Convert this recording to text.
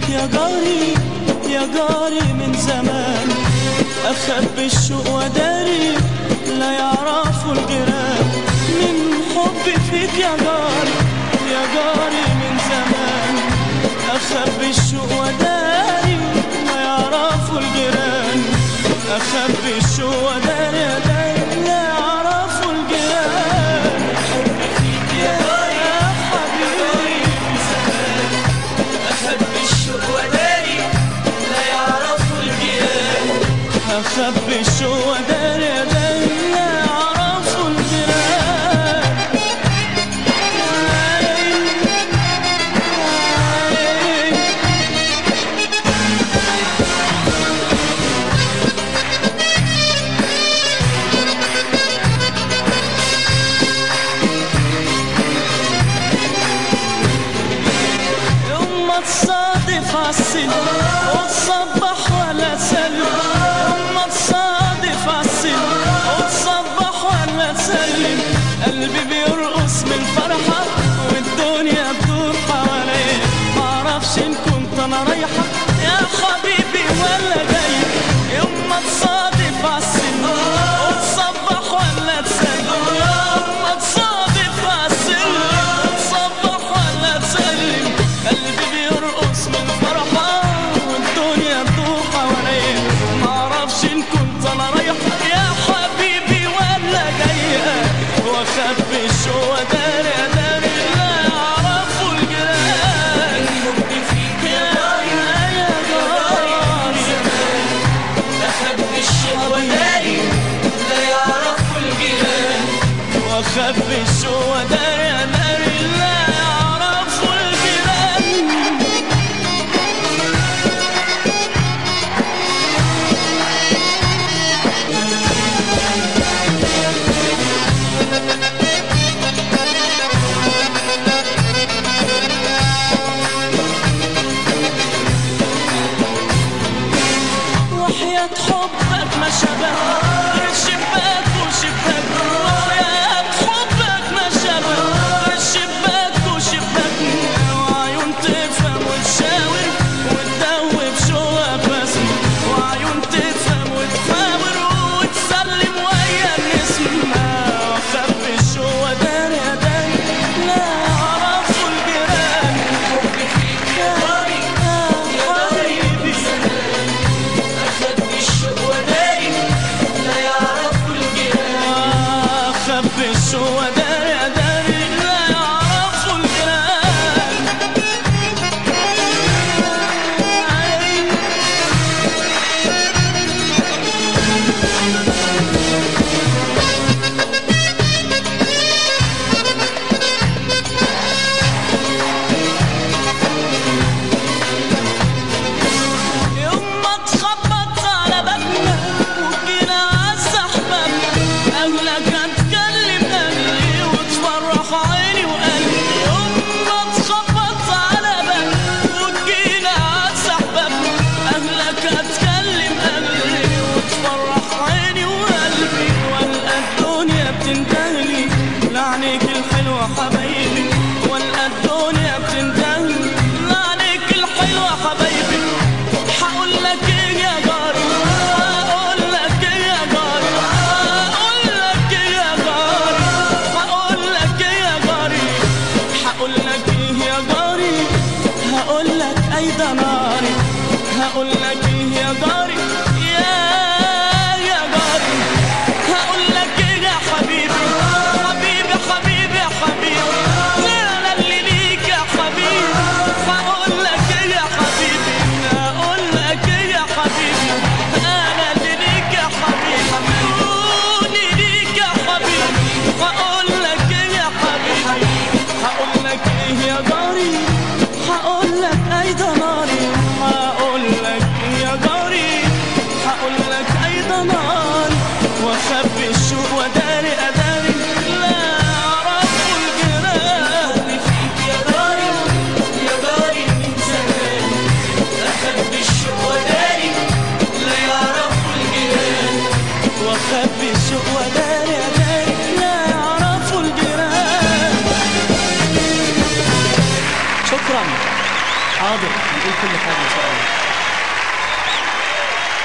يا جاري يا جاري من زمان أخبي الشوق وداري لا يعرفوا الجيران من حبي فيك يا جاري يا جاري من زمان أخبي الشوق وداري لا يعرفوا الجيران أخبي الشوق وداري داري لا يعرفوا الجيران حبي فيك يا حبيبي أخبي الشوق وداري لا يعرفوا الجيران أخبي الشوق وداري داري لا يعرفوا الجيران يوم ما تصادف عالسن وتصبح ولا تسلم يوم ما تصادف عالسن وتصبح ولا تسلم قلبي بيرقص من الفرحة والدنيا بتدور حواليا معرفش ان كنت انا رايحة يا حبيبي ولا جاي يوم ما تصادف عالسن وتصبح ولا تسلم يوم ما تصادف عالسن وتصبح ولا تسلم قلبي بيرقص من الفرحة والدنيا بتدور حواليا معرفش ان كنت انا رايحة يا حبيبي ولا جاية واخبي الشوق داري داري لا يعرفوا الجيران حبي فيك يا يا يا جاري أخبي الشوق وداري لا يعرفوا الجيران واخبي الشوق داري داري لا يعرفوا الجيران وحياة حبك ما شبه غير شباك وشباك وحياة حبك ما شبه غير شباك وشباك وعيون تفهم وتشاور وتدوب شوقك بس وعيون تفهم وتحاور وتسلم ويا النسم واخبي الشوق داري داري لا يعرفوا الجيران حبي فيك يا جاري يا حبيبي أخبي الشوق وداري لا يعرفوا الجيران أخبي الشوق داري داري لا يعرفوا الجيران يوم ما تخبط على بابنا وجينا عالزحمة أهلك هتكلم أهلي وتفرح عيني وقلبي يوم ما تخبط على بابنا وجينا عالزحمة أهلك هتكلم أهلي وتفرح عيني وقلبي والقى الدنيا بتنتهي لعنيك الحلوة حبايبي والقى الدنيا بتنتهي لعنيك الحلوة حبايبي هقول لك ايه يا جاري هقول لك ايه يا جاري هقول لك ايه يا جاري هقول لك ايه يا جاري هقول لك ايه يا جاري هقول لك اي ده ناري هقول لك ايه يا جاري يا يا جاري هقول لك ايه يا حبيبي حبيبي حبيبي يا حبيبي انا اللي ليك يا حبيبي هقول لك ايه يا حبيبي هقول لك ايه يا حبيبي انا اللي ليك يا حبيبي قولي ليك يا حبيبي هقول لك ايه يا حبيبي هقول لك ايه يا جاري هقول لك اي ده ناري هقول لك ايه يا جاري هقول لك اي ده ناري واخبي الشوق وداري اداري لا يعرفوا الجيران حبي فيك يا جاري يا جاري من زمان أخبي الشوق وداري لا يعرفوا الجيران واخبي الشوق وداري اداري لا يعرفوا الجيران شكرا حاضر كل حاجه ان شاء الله